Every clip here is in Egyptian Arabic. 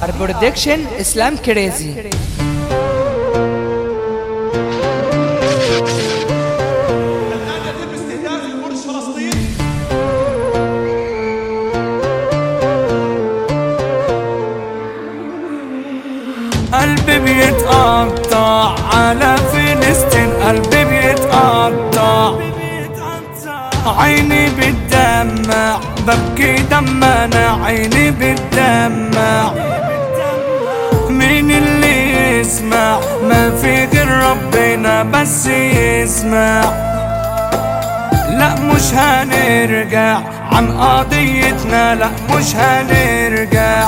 برودكشن اسلام كريزي الآن يتم استهداف برج فلسطين قلبي بيتقطع على فلسطين قلبي بيتقطع عيني بتدمع ببكي دمنا عيني بتدمع مين اللي يسمع ما في غير ربنا بس يسمع لا مش هنرجع عن قضيتنا لا مش هنرجع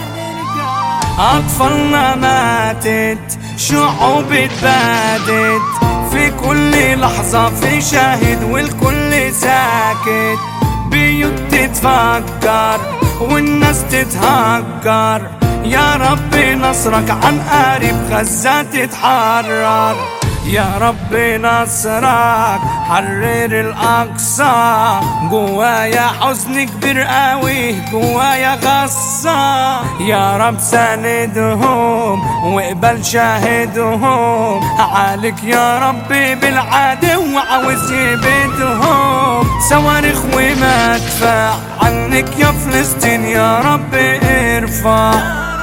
أطفالنا ماتت شعوب اتبادت في كل لحظة في شاهد والكل ساكت بيوت تتفجر والناس تتهجر يا رب نصرك عن قارب غزة تتحرر يا رب نصرك حرر الأقصى جوايا حزن كبير قوي جوايا غصة يا رب ساندهم واقبل شاهدهم عليك يا رب بالعدو وعاوز يبيدهم صواريخ ومدفع عنك يا فلسطين يا رب ارفع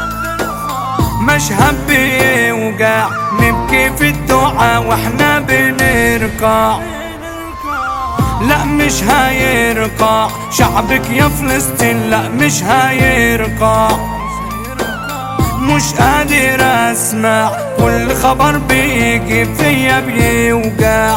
مشهد بيوجع نبكي في الدعاء واحنا بنركع لا مش هيرقع شعبك يا فلسطين لا مش هيرقع مش قادر اسمع كل خبر بيجي فيا بيوجع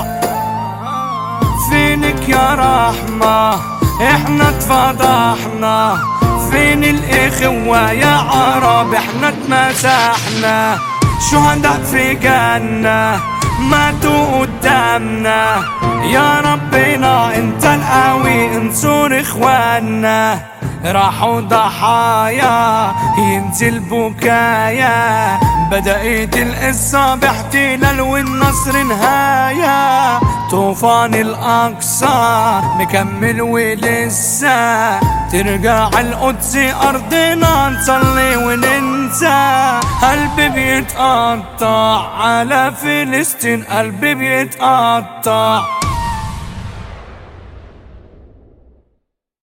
فينك يا رحمة احنا اتفضحنا فين الاخوة يا عرب احنا اتمسحنا شهداء في جنة ماتوا قدامنا يا ربنا انت القوي انصر اخوانا راحوا ضحايا ينزل بكايا بدأت القصة باحتلال والنصر نهاية طوفان الأقصى مكمل ولسه ترجع القدس أرضنا نصلي وننسى قلبي بيتقطع على فلسطين قلبي بيتقطع